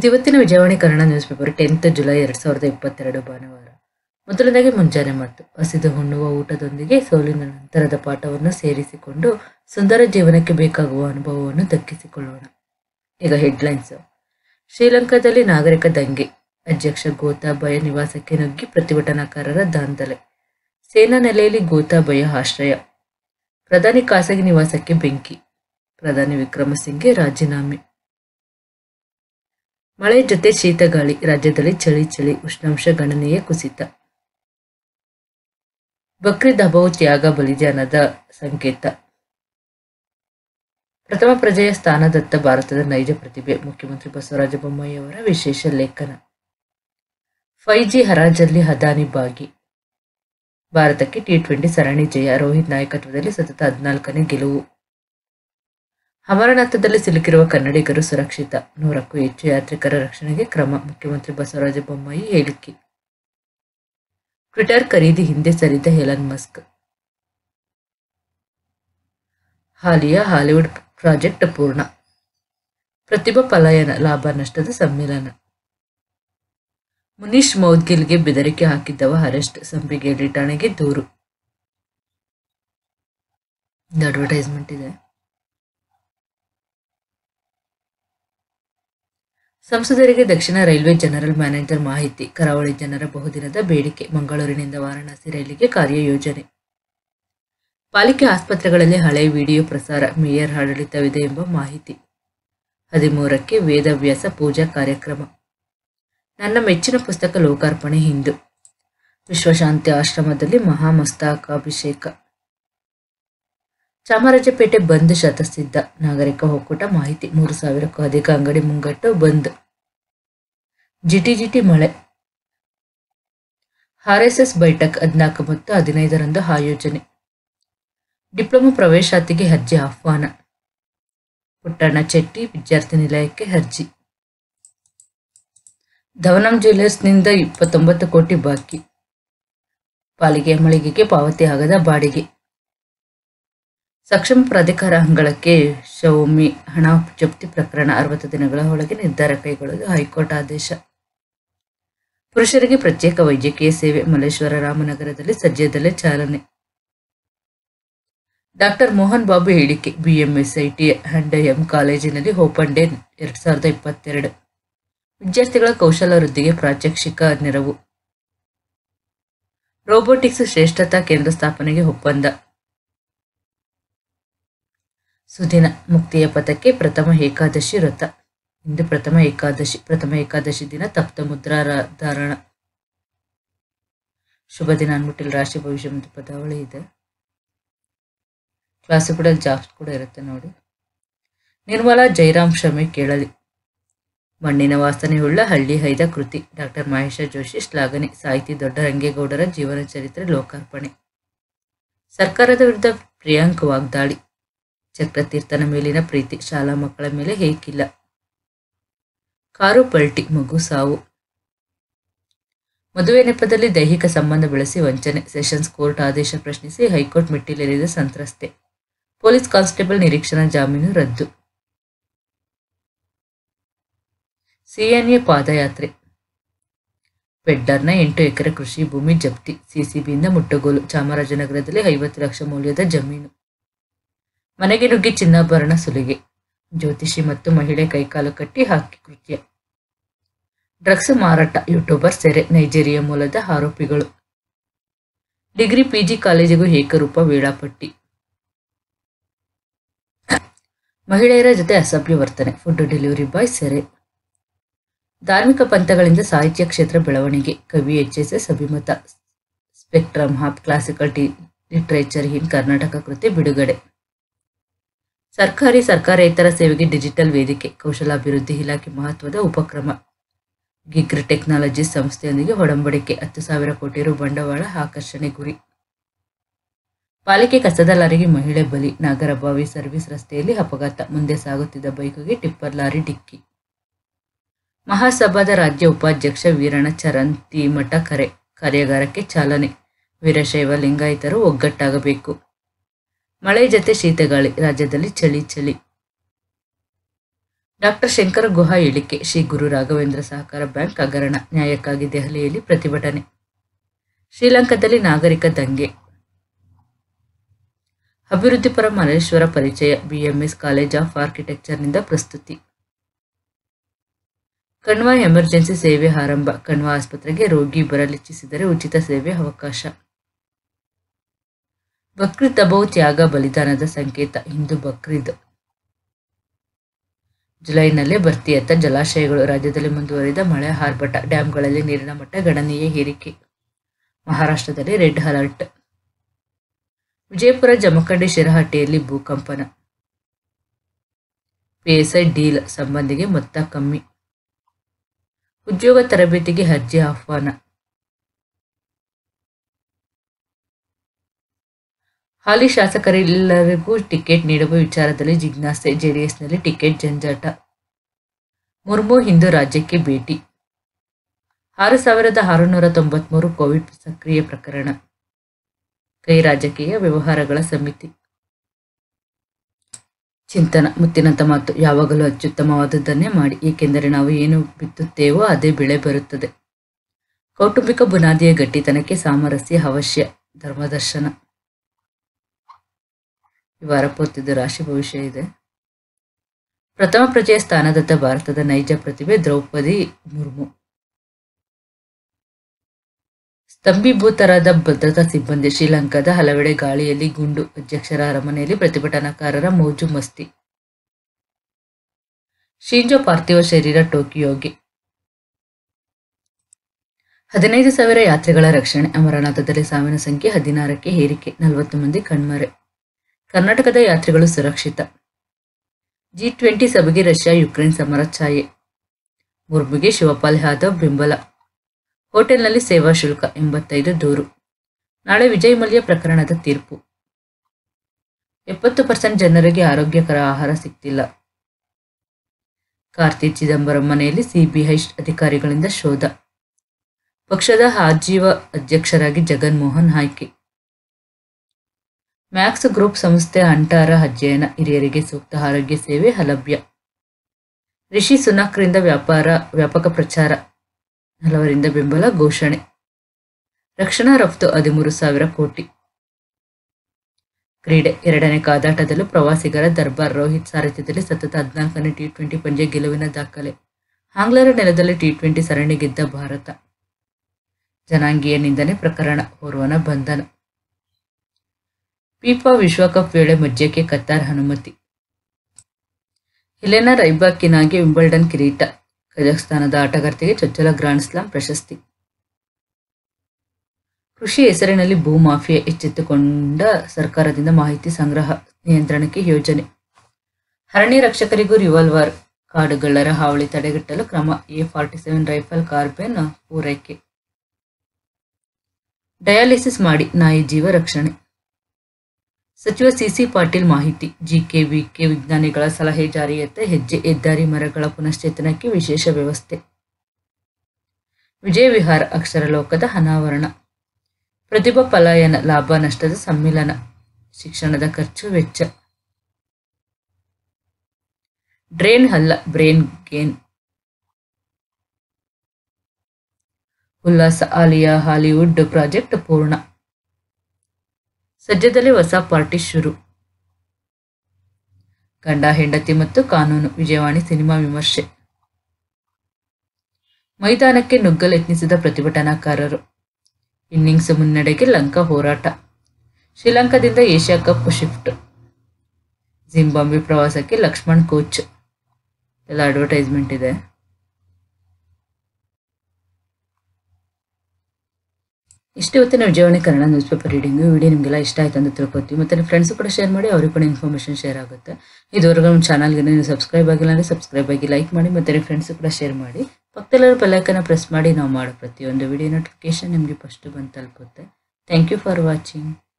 ಇದು ಇವತ್ತಿನ Vijayavani Kannada news paper tenth July ಎರಡು ಸಾವಿರದ ಇಪ್ಪತ್ತೆರಡು ಭಾನುವಾರ ಮೊದಲನೇದಾಗಿ ಮುಂಜಾನೆ ಮತ್ತು ಹಸಿದು ಹುಣ್ಣುವ ಊಟದೊಂದಿಗೆ ಸೋಲಿನ ನಂತರದ ಪಾಠವನ್ನು ಸೇರಿಸಿಕೊಂಡು ಸುಂದರ ಜೀವನಕ್ಕೆ ಬೇಕಾಗುವ ಅನುಭವವನ್ನು ದಕ್ಕಿಸಿಕೊಳ್ಳೋಣ ಈಗ ಹೆಡ್ಲೈನ್ಸ್ ಶ್ರೀಲಂಕಾದಲ್ಲಿ ನಾಗರಿಕ ದಂಗೆ ಅಧ್ಯಕ್ಷ ಗೋತಾಬಯ ನಿವಾಸಕ್ಕೆ ನುಗ್ಗಿ ಪ್ರತಿಭಟನಾಕಾರರ ದಾಂಧಲೆ ಸೇನಾ ನೆಲೆಯಲ್ಲಿ ಗೋತಾಬಯ ಆಶ್ರಯ ಪ್ರಧಾನಿ ಖಾಸಗಿ ನಿವಾಸಕ್ಕೆ ಬೆಂಕಿ ಪ್ರಧಾನಿ ವಿಕ್ರಮಸಿಂಘೆ ರಾಜೀನಾಮೆ ಮಳೆ ಜೊತೆ ಶೀತಗಾಳಿ ರಾಜ್ಯದಲ್ಲಿ ಚಳಿ ಚಳಿ ಉಷ್ಣಾಂಶ ಗಣನೀಯ ಕುಸಿತ ಬಕ್ರೀದ್ ಹಬ್ಬವು ತ್ಯಾಗ ಬಲಿದಾನದ ಸಂಕೇತ ಪ್ರಥಮ ಪ್ರಜೆಯ ಸ್ಥಾನದತ್ತ ಭಾರತದ ನೈಜ ಪ್ರತಿಭೆ ಮುಖ್ಯಮಂತ್ರಿ ಬಸವರಾಜ ಬೊಮ್ಮಾಯಿ ಅವರ ವಿಶೇಷ ಲೇಖನ ಫೈವ್ ಜಿ ಹರಾಜಲ್ಲಿ ಹದಾನಿ ಭಾಗಿ ಭಾರತಕ್ಕೆ ಟಿ ಟ್ವೆಂಟಿ ಸರಣಿ ಜಯ ರೋಹಿತ್ ನಾಯಕತ್ವದಲ್ಲಿ ಸತತ ಹದಿನಾಲ್ಕನೇ ಗೆಲುವು ಅಮರನಾಥದಲ್ಲಿ ಸಿಲುಕಿರುವ ಕನ್ನಡಿಗರು ಸುರಕ್ಷಿತ ನೂರಕ್ಕೂ ಹೆಚ್ಚು ಯಾತ್ರಿಕರ ರಕ್ಷಣೆಗೆ ಕ್ರಮ ಮುಖ್ಯಮಂತ್ರಿ ಬಸವರಾಜ ಬೊಮ್ಮಾಯಿ ಹೇಳಿಕೆ ಟ್ವಿಟರ್ ಖರೀದಿ ಹಿಂದೆ ಸರಿದ ಹೆಲನ್ ಮಸ್ಕ್ ಹಾಲಿಯ ಹಾಲಿವುಡ್ ಪ್ರಾಜೆಕ್ಟ್ ಪೂರ್ಣ ಪ್ರತಿಭಾ ಪಲಾಯನ ಲಾಭ ನಷ್ಟದ ಸಮ್ಮಿಲನ ಮುನೀಶ್ ಮೌದ್ಗಿಲ್ಗೆ ಬೆದರಿಕೆ ಹಾಕಿದ್ದವ ಅರೆಸ್ಟ್ ಸಂಪಿಗೇಡಿ ಠಾಣೆಗೆ ದೂರು ಅಡ್ವರ್ಟೈಸ್ಮೆಂಟ್ ಇದೆ ಸಂಸದರಿಗೆ ದಕ್ಷಿಣ ರೈಲ್ವೆ ಜನರಲ್ ಮ್ಯಾನೇಜರ್ ಮಾಹಿತಿ ಕರಾವಳಿ ಜನರ ಬಹುದಿನದ ಬೇಡಿಕೆ ಮಂಗಳೂರಿನಿಂದ ವಾರಾಣಸಿ ರೈಲಿಗೆ ಕಾರ್ಯಯೋಜನೆ ಪಾಲಿಕೆ ಆಸ್ಪತ್ರೆಗಳಲ್ಲಿ ಹಳೆ ವಿಡಿಯೋ ಪ್ರಸಾರ ಮೇಯರ್ ಆಡಳಿತವಿದೆ ಎಂಬ ಮಾಹಿತಿ ಹದಿಮೂರಕ್ಕೆ ವೇದವ್ಯಾಸ ಪೂಜಾ ಕಾರ್ಯಕ್ರಮ ನನ್ನ ಮೆಚ್ಚಿನ ಪುಸ್ತಕ ಲೋಕಾರ್ಪಣೆ ಹಿಂದು ವಿಶ್ವಶಾಂತಿ ಆಶ್ರಮದಲ್ಲಿ ಮಹಾಮಸ್ತಾಕಾಭಿಷೇಕ ಚಾಮರಾಜಪೇಟೆ ಬಂದ್ ಶತಸಿದ್ಧ ನಾಗರಿಕ ಒಕ್ಕೂಟ ಮಾಹಿತಿ ಮೂರು ಸಾವಿರಕ್ಕೂ ಅಧಿಕ ಅಂಗಡಿ ಮುಂಗಟ್ಟು ಬಂದ್ ಜಿಟಿ ಜಿಟಿ ಮಳೆ ಆರ್ಎಸ್ಎಸ್ ಬೈಠಕ್ ಹದಿನಾಲ್ಕು ಮತ್ತು ಹದಿನೈದರಂದು ಆಯೋಜನೆ ಡಿಪ್ಲೊಮಾ ಪ್ರವೇಶಾತಿಗೆ ಅರ್ಜಿ ಆಹ್ವಾನ ಪುಟ್ಟಣ್ಣ ಚೆಟ್ಟಿ ವಿದ್ಯಾರ್ಥಿ ನಿಲಯಕ್ಕೆ ಅರ್ಜಿ ಧವನಂ ಜ್ಯುವೆಲರ್ಸ್ನಿಂದ ಇಪ್ಪತ್ತೊಂಬತ್ತು ಕೋಟಿ ಬಾಕಿ ಪಾಲಿಕೆ ಮಳಿಗೆಗೆ ಪಾವತಿ ಆಗದ ಬಾಡಿಗೆ ಸಕ್ಷಮ ಪ್ರಾಧಿಕಾರ ಅಂಗಳಕ್ಕೆ ಶೌಮಿ ಹಣ ಜಪ್ತಿ ಪ್ರಕರಣ ಅರವತ್ತು ದಿನಗಳ ಒಳಗೆ ನಿರ್ಧಾರ ಕೈಗೊಳ್ಳಲು ಹೈಕೋರ್ಟ್ ಆದೇಶ ಪುರುಷರಿಗೆ ಪ್ರತ್ಯೇಕ ವೈದ್ಯಕೀಯ ಸೇವೆ ಮಲ್ಲೇಶ್ವರ ರಾಮನಗರದಲ್ಲಿ ಸದ್ಯದಲ್ಲೇ ಚಾಲನೆ ಡಾಕ್ಟರ್ ಮೋಹನ್ ಬಾಬು ಹೇಳಿಕೆ ಬಿಎಂಎಸ್ಐಟಿ ಅಂಡ್ ಎಂ ಕಾಲೇಜಿನಲ್ಲಿ ಓಪನ್ ಡೇ ಎರಡ್ ಸಾವಿರದ ಇಪ್ಪತ್ತೆರಡು ವಿದ್ಯಾರ್ಥಿಗಳ ಕೌಶಲ ವೃದ್ಧಿಗೆ ಪ್ರಾತ್ಯಕ್ಷಿಕ ನೆರವು ರೋಬೋಟಿಕ್ಸ್ ಶ್ರೇಷ್ಠತಾ ಕೇಂದ್ರ ಸ್ಥಾಪನೆಗೆ ಒಪ್ಪಂದ ಸುದಿನ ಮುಕ್ತಿಯ ಪಥಕ್ಕೆ ಪ್ರಥಮ ಏಕಾದಶಿ ವ್ರತ ಇಂದು ಪ್ರಥಮ ಏಕಾದಶಿ ಪ್ರಥಮ ಏಕಾದಶಿ ದಿನ ತಪ್ತ ಮುದ್ರಾ ಧಾರಣ ಶುಭ ದಿನ ಅನ್ಬಿಟ್ಟಿಲ್ಲ ರಾಶಿ ಭವಿಷ್ಯ ಮತ್ತು ಪದಾವಳಿ ಇದೆ ಕ್ಲಾಸು ಕೂಡ ಜಾಬ್ಸ್ ಕೂಡ ಇರುತ್ತೆ ನೋಡಿ ನಿರ್ಮಲಾ ಜೈರಾಮ್ ಕ್ಷಮೆ ಕೇಳಲಿ ಮಣ್ಣಿನ ವಾಸನೆಯುಳ್ಳ ಹಳ್ಳಿ ಹೈದ ಕೃತಿ ಡಾಕ್ಟರ್ ಮಹೇಶ ಜೋಶಿ ಶ್ಲಾಘನೆ ಸಾಹಿತಿ ದೊಡ್ಡರಂಗೇಗೌಡರ ಜೀವನ ಚರಿತ್ರೆ ಲೋಕಾರ್ಪಣೆ ಸರ್ಕಾರದ ವಿರುದ್ಧ ಪ್ರಿಯಾಂಕ್ ವಾಗ್ದಾಳಿ ಚಕ್ರತೀರ್ಥನ ಮೇಲಿನ ಪ್ರೀತಿ ಶಾಲಾ ಮಕ್ಕಳ ಮೇಲೆ ಹೇಗಿಲ್ಲ ಕಾರು ಪಲ್ಟಿ ಮಗು ಸಾವು ಮದುವೆ ನೆಪದಲ್ಲಿ ದೈಹಿಕ ಸಂಬಂಧ ಬೆಳೆಸಿ ವಂಚನೆ ಸೆಷನ್ಸ್ ಕೋರ್ಟ್ ಆದೇಶ ಪ್ರಶ್ನಿಸಿ ಹೈಕೋರ್ಟ್ ಮೆಟ್ಟಿಲೇರಿದ ಸಂತ್ರಸ್ತೆ ಪೊಲೀಸ್ ಕಾನ್ಸ್ಟೇಬಲ್ ನಿರೀಕ್ಷಣಾ ಜಾಮೀನು ರದ್ದು ಸಿಎನ್ಎ ಪಾದಯಾತ್ರೆ ಪೆಡ್ಡರ್ನ ಎಂಟು ಎಕರೆ ಕೃಷಿ ಭೂಮಿ ಜಪ್ತಿ ಸಿಸಿಬಿಯಿಂದ ಮುಟ್ಟುಗೋಲು ಚಾಮರಾಜನಗರದಲ್ಲಿ ಐವತ್ತು ಲಕ್ಷ ಮೌಲ್ಯದ ಜಮೀನು ಮನೆಗೆ ನುಗ್ಗಿ ಚಿನ್ನಾಭರಣ ಸುಲಿಗೆ ಜ್ಯೋತಿಷಿ ಮತ್ತು ಮಹಿಳೆ ಕೈಕಾಲು ಕಟ್ಟಿ ಹಾಕಿ ಕೃತ್ಯ ಡ್ರಗ್ಸ್ ಮಾರಾಟ ಯೂಟ್ಯೂಬರ್ ಸೆರೆ ನೈಜೀರಿಯಾ ಮೂಲದ ಆರೋಪಿಗಳು ಡಿಗ್ರಿ ಪಿಜಿ ಕಾಲೇಜಿಗೂ ಏಕರೂಪ ವೇಳಾಪಟ್ಟಿ ಮಹಿಳೆಯರ ಜೊತೆ ಅಸಭ್ಯ ವರ್ತನೆ ಫುಡ್ ಡೆಲಿವರಿ ಬಾಯ್ ಸೆರೆ ಧಾರ್ಮಿಕ ಪಂಥಗಳಿಂದ ಸಾಹಿತ್ಯ ಕ್ಷೇತ್ರ ಬೆಳವಣಿಗೆ ಕವಿ ಎಚ್ ಎಸ್ ಎಸ್ ಅಭಿಮತ ಸ್ಪೆಕ್ಟ್ರಮ್ ಹಾಪ್ ಕ್ಲಾಸಿಕಲ್ ಟಿ ಲಿಟ್ರೇಚರ್ ಇನ್ ಕರ್ನಾಟಕ ಕೃತಿ ಬಿಡುಗಡೆ ಸರ್ಕಾರಿ ಸರ್ಕಾರೇತರ ಸೇವೆಗೆ ಡಿಜಿಟಲ್ ವೇದಿಕೆ ಕೌಶಲಾಭಿವೃದ್ಧಿ ಇಲಾಖೆ ಮಹತ್ವದ ಉಪಕ್ರಮ ಗಿಗ್ರ್ ಟೆಕ್ನಾಲಜೀಸ್ ಸಂಸ್ಥೆಯೊಂದಿಗೆ ಒಡಂಬಡಿಕೆ ಹತ್ತು ಸಾವಿರ ಕೋಟಿ ರು ಬಂಡವಾಳ ಆಕರ್ಷಣೆ ಗುರಿ ಪಾಲಿಕೆ ಕಸದ ಲಾರಿಗೆ ಮಹಿಳೆ ಬಲಿ ನಾಗರಬಾವಿ ಸರ್ವಿಸ್ ರಸ್ತೆಯಲ್ಲಿ ಅಪಘಾತ ಮುಂದೆ ಸಾಗುತ್ತಿದ್ದ ಬೈಕ್ಗೆ ಟಿಪ್ಪರ್ ಲಾರಿ ಡಿಕ್ಕಿ ಮಹಾಸಭಾದ ರಾಜ್ಯ ಉಪಾಧ್ಯಕ್ಷ ವೀರಣ್ಣ ಚರಂತಿಮಠ ಕರೆ ಕಾರ್ಯಾಗಾರಕ್ಕೆ ಚಾಲನೆ ವೀರಶೈವ ಲಿಂಗಾಯತರು ಒಗ್ಗಟ್ಟಾಗಬೇಕು ಮಳೆ ಜತೆ ಶೀತಗಾಳಿ ರಾಜ್ಯದಲ್ಲಿ ಚಳಿ ಚಳಿ ಡಾಕ್ಟರ್ ಶಂಕರ ಗುಹಾ ಹೇಳಿಕೆ ಶ್ರೀ ಗುರು ರಾಘವೇಂದ್ರ ಸಹಕಾರ ಬ್ಯಾಂಕ್ ಹಗರಣ ನ್ಯಾಯಕ್ಕಾಗಿ ದೆಹಲಿಯಲ್ಲಿ ಪ್ರತಿಭಟನೆ ಶ್ರೀಲಂಕಾದಲ್ಲಿ ನಾಗರಿಕ ದಂಗೆ ಅಭಿವೃದ್ಧಿಪರ ಮಲ್ಲೇಶ್ವರ ಪರಿಚಯ ಬಿಎಂಎಸ್ ಕಾಲೇಜ್ ಆಫ್ ಆರ್ಕಿಟೆಕ್ಚರ್ನಿಂದ ಪ್ರಸ್ತುತಿ ಕಣ್ವಾ ಎಮರ್ಜೆನ್ಸಿ ಸೇವೆ ಆರಂಭ ಕಣ್ವಾ ಆಸ್ಪತ್ರೆಗೆ ರೋಗಿ ಬರಲಿಚ್ಛಿಸಿದರೆ ಉಚಿತ ಸೇವೆ ಅವಕಾಶ ಬಕ್ರೀದ್ ಹಬ್ಬವು ತ್ಯಾಗ ಬಲಿದಾನದ ಸಂಕೇತ ಇಂದು ಬಕ್ರೀದ್ ಜುಲೈನಲ್ಲೇ ಭರ್ತಿಯತ್ತ ಜಲಾಶಯಗಳು ರಾಜ್ಯದಲ್ಲಿ ಮುಂದುವರಿದ ಮಳೆ ಆರ್ಭಟ ಡ್ಯಾಂಗಳಲ್ಲಿ ನೀರಿನ ಮಟ್ಟ ಗಣನೀಯ ಏರಿಕೆ ಮಹಾರಾಷ್ಟ್ರದಲ್ಲಿ ರೆಡ್ ಅಲರ್ಟ್ ವಿಜಯಪುರ ಜಮಖಂಡಿ ಶಿರಹಟ್ಟಿಯಲ್ಲಿ ಭೂಕಂಪನ ಪಿಎಸ್ಐ ಡೀಲ್ ಸಂಬಂಧಿಗೆ ಮೊತ್ತ ಕಮ್ಮಿ ಉದ್ಯೋಗ ತರಬೇತಿಗೆ ಅರ್ಜಿ ಆಹ್ವಾನ ಹಾಲಿ ಶಾಸಕರೆಲ್ಲರಿಗೂ ಟಿಕೆಟ್ ನೀಡುವ ವಿಚಾರದಲ್ಲಿ ಜಿಜ್ಞಾಸೆ ಜೆಡಿಎಸ್ನಲ್ಲಿ ಟಿಕೆಟ್ ಜಂಜಾಟ ಮುರ್ಮು ಇಂದು ರಾಜ್ಯಕ್ಕೆ ಭೇಟಿ ಆರು ಸಾವಿರದ ಆರುನೂರ ತೊಂಬತ್ಮೂರು ಕೋವಿಡ್ ಸಕ್ರಿಯ ಪ್ರಕರಣ ಕೈ ರಾಜಕೀಯ ವ್ಯವಹಾರಗಳ ಸಮಿತಿ ಚಿಂತನ ಮುತ್ತಿನಂತ ಮಾತು ಯಾವಾಗಲೂ ಅತ್ಯುತ್ತಮವಾದದ್ದನ್ನೇ ಮಾಡಿ ಏಕೆಂದರೆ ನಾವು ಏನು ಬಿತ್ತುತ್ತೇವೋ ಅದೇ ಬೆಳೆ ಬರುತ್ತದೆ ಕೌಟುಂಬಿಕ ಬುನಾದಿಯ ಗಟ್ಟಿತನಕ್ಕೆ ಸಾಮರಸ್ಯ ಅವಶ್ಯ ಧರ್ಮದರ್ಶನ ಈ ವಾರ ಪೋತಿದ್ದು ರಾಶಿ ಭವಿಷ್ಯ ಇದೆ ಪ್ರಥಮ ಪ್ರಜೆಯ ಸ್ಥಾನದತ್ತ ಭಾರತದ ನೈಜ ಪ್ರತಿಭೆ ದ್ರೌಪದಿ ಮುರ್ಮು ಸ್ತಂಭೀಭೂತರಾದ ಭದ್ರತಾ ಸಿಬ್ಬಂದಿ ಶ್ರೀಲಂಕಾದ ಹಲವೆಡೆ ಗಾಳಿಯಲ್ಲಿ ಗುಂಡು ಅಧ್ಯಕ್ಷರ ಅರಮನೆಯಲ್ಲಿ ಪ್ರತಿಭಟನಾಕಾರರ ಮೋಜು ಮಸ್ತಿ ಶಿಂಜೋ ಪಾರ್ಥಿವ ಶರೀರ ಟೋಕಿಯೋಗೆ ಹದಿನೈದು ಸಾವಿರ ಯಾತ್ರಿಗಳ ರಕ್ಷಣೆ ಅಮರನಾಥದಲ್ಲಿ ಸಾವಿನ ಸಂಖ್ಯೆ ಹದಿನಾರಕ್ಕೆ ಏರಿಕೆ ನಲವತ್ತು ಮಂದಿ ಕಣ್ಮರೆ ಕರ್ನಾಟಕದ ಯಾತ್ರಿಗಳು ಸುರಕ್ಷಿತ ಜಿ ಟ್ವೆಂಟಿ ಸಭೆಗೆ ರಷ್ಯಾ ಯುಕ್ರೇನ್ ಸಮರ ಛಾಯೆ ಮುರ್ಮುಗೆ ಶಿವಪಾಲ್ ಯಾದವ್ ಬೆಂಬಲ ಹೋಟೆಲ್ನಲ್ಲಿ ಸೇವಾ ಶುಲ್ಕ ಎಂಬತ್ತೈದು ದೂರು ನಾಳೆ ವಿಜಯ್ ಮಲ್ಯ ಪ್ರಕರಣದ ತೀರ್ಪು ಎಪ್ಪತ್ತು ಪರ್ಸೆಂಟ್ ಜನರಿಗೆ ಆರೋಗ್ಯಕರ ಆಹಾರ ಸಿಗ್ತಿಲ್ಲ ಕಾರ್ತಿ ಚಿದಂಬರಂ ಮನೆಯಲ್ಲಿ ಸಿಬಿಐ ಅಧಿಕಾರಿಗಳಿಂದ ಶೋಧ ಪಕ್ಷದ ಆಜೀವ ಅಧ್ಯಕ್ಷರಾಗಿ ಜಗನ್ಮೋಹನ್ ಆಯ್ಕೆ ಮ್ಯಾಕ್ಸ್ ಗ್ರೂಪ್ ಸಂಸ್ಥೆ ಅಂಟಾರ ಅಧ್ಯಯನ ಹಿರಿಯರಿಗೆ ಸೂಕ್ತ ಆರೋಗ್ಯ ಸೇವೆ ಅಲಭ್ಯ ರಿಷಿ ಸುನಾಕ್ರಿಂದ ವ್ಯಾಪಾರ ವ್ಯಾಪಕ ಪ್ರಚಾರ ಹಲವರಿಂದ ಬೆಂಬಲ ಘೋಷಣೆ ರಕ್ಷಣಾ ರಫ್ತು ಹದಿಮೂರು ಸಾವಿರ ಕೋಟಿ ಕ್ರೀಡೆ ಎರಡನೇ ಕಾದಾಟದಲ್ಲೂ ಪ್ರವಾಸಿಗರ ದರ್ಬಾರ್ ರೋಹಿತ್ ಸಾರಥ್ಯದಲ್ಲಿ ಸತತ ಹದಿನಾಲ್ಕನೇ ಟಿ ಟ್ವೆಂಟಿ ಪಂದ್ಯ ಗೆಲುವಿನ ದಾಖಲೆ ಆಂಗ್ಲರ ನೆಲದಲ್ಲಿ ಟಿ ಟ್ವೆಂಟಿ ಸರಣಿ ಗೆದ್ದ ಭಾರತ ಜನಾಂಗೀಯ ನಿಂದನೆ ಪ್ರಕರಣ ಓರ್ವನ ಬಂಧನ ಫಿಫಾ ವಿಶ್ವಕಪ್ ವೇಳೆ ಮಜ್ಜಕ್ಕೆ ಕತಾರ್ ಅನುಮತಿ ಹೆಲೆನಾ ರೈಬಾಕಿನಾಗೆ ವಿಂಬಲ್ಡನ್ ಕಿರೀಟ ಕಜಾಕ್ಸ್ತಾನದ ಆಟಗಾರ್ತಿಗೆ ಚೊಚ್ಚಲ ಗ್ರಾಂಡ್ ಸ್ಲಾಮ್ ಪ್ರಶಸ್ತಿ ಕೃಷಿ ಹೆಸರಿನಲ್ಲಿ ಭೂ ಮಾಫಿಯಾ ಎಚ್ಚೆತ್ತುಕೊಂಡ ಸರ್ಕಾರದಿಂದ ಮಾಹಿತಿ ಸಂಗ್ರಹ ನಿಯಂತ್ರಣಕ್ಕೆ ಯೋಜನೆ ಅರಣ್ಯ ರಕ್ಷಕರಿಗೂ ರಿವಾಲ್ವರ್ ಕಾಡುಗಳ್ಳರ ಹಾವಳಿ ತಡೆಗಟ್ಟಲು ಕ್ರಮ A forty seven rifle carbine ಪೂರೈಕೆ ಡಯಾಲಿಸಿಸ್ ಮಾಡಿ ನಾಯಿ ಜೀವ ರಕ್ಷಣೆ ಸಚಿವ ಸಿಸಿ ಪಾಟೀಲ್ ಮಾಹಿತಿ ಜಿಕೆವಿಕೆ ವಿಜ್ಞಾನಿಗಳ ಸಲಹೆ ಜಾರಿಯತ್ತ ಹೆಜ್ಜೆ ಹೆದ್ದಾರಿ ಮರಗಳ ಪುನಶ್ಚೇತನಕ್ಕೆ ವಿಶೇಷ ವ್ಯವಸ್ಥೆ ವಿಜಯ ವಿಹಾರ ಅಕ್ಷರಲೋಕದ ಅನಾವರಣ ಪ್ರತಿಭಾ ಪಲಾಯನ ಲಾಭ ನಷ್ಟದ ಸಮ್ಮಿಲನ ಶಿಕ್ಷಣದ ಖರ್ಚು ವೆಚ್ಚ ಡ್ರೇನ್ ಅಲ್ಲ ಬ್ರೇನ್ ಗೇನ್ ಉಲ್ಲಾಸ ಆಲಿಯಾ ಹಾಲಿವುಡ್ ಪ್ರಾಜೆಕ್ಟ್ ಪೂರ್ಣ ಸದ್ಯದಲ್ಲೇ ಹೊಸ ಪಾರ್ಟಿ ಶುರು ಗಂಡ ಹೆಂಡತಿ ಮತ್ತು ಕಾನೂನು ವಿಜಯವಾಣಿ ಸಿನಿಮಾ ವಿಮರ್ಶೆ ಮೈದಾನಕ್ಕೆ ನುಗ್ಗಲೆತ್ನಿಸಿದ ಪ್ರತಿಭಟನಾಕಾರರು ಇನ್ನಿಂಗ್ಸ್ ಮುನ್ನಡೆಗೆ ಲಂಕಾ ಹೋರಾಟ ಶ್ರೀಲಂಕಾದಿಂದ ಏಷ್ಯಾ ಕಪ್ ಶಿಫ್ಟ್ ಜಿಂಬಾಬ್ವೆ ಪ್ರವಾಸಕ್ಕೆ ಲಕ್ಷ್ಮಣ್ ಕೋಚ್ ಎಲ್ಲ ಅಡ್ವರ್ಟೈಸ್ಮೆಂಟ್ ಇದೆ ಇಷ್ಟು ಇವತ್ತಿನ Vijayavani Kannada news paper reading video ನಿಮಗೆಲ್ಲ ಇಷ್ಟ ಆಯ್ತು ಅಂತ ತಿಳ್ಕೊತೀವಿ ಮತ್ತು ನಿಮ್ಮ ಫ್ರೆಂಡ್ಸು ಕೂಡ ಶೇರ್ ಮಾಡಿ ಅವ್ರಿಗೆ ಕೂಡ ಇನ್ಫಾರ್ಮೇಷನ್ ಶೇರ್ ಆಗುತ್ತೆ ಇದುವರೆಗೂ ನಮ್ಮ ಚಾನಲ್ಗೆ ನೀವು ಸಬ್ಸ್ಕ್ರೈಬ್ ಆಗಿಲ್ಲ ಅಂದರೆ ಸಬ್ಸ್ಕ್ರೈಬ್ ಆಗಿ ಲೈಕ್ ಮಾಡಿ ಮತ್ತು ನಿಮ್ಮ ಫ್ರೆಂಡ್ಸು ಕೂಡ ಶೇರ್ ಮಾಡಿ ಪಕ್ಕದಲ್ಲಿರೋ ಬೆಲ್ಲೈಕನ್ನ ಪ್ರೆಸ್ ಮಾಡಿ ನಾವು ಮಾಡೋ ಪ್ರತಿಯೊಂದು ವಿಡಿಯೋ ನೋಟಿಫಿಕೇಶನ್ ನಿಮಗೆ ಫಸ್ಟ್ ಬಂದು ತಲುಪುತ್ತೆ ಥ್ಯಾಂಕ್ ಯು ಫಾರ್ ವಾಚಿಂಗ್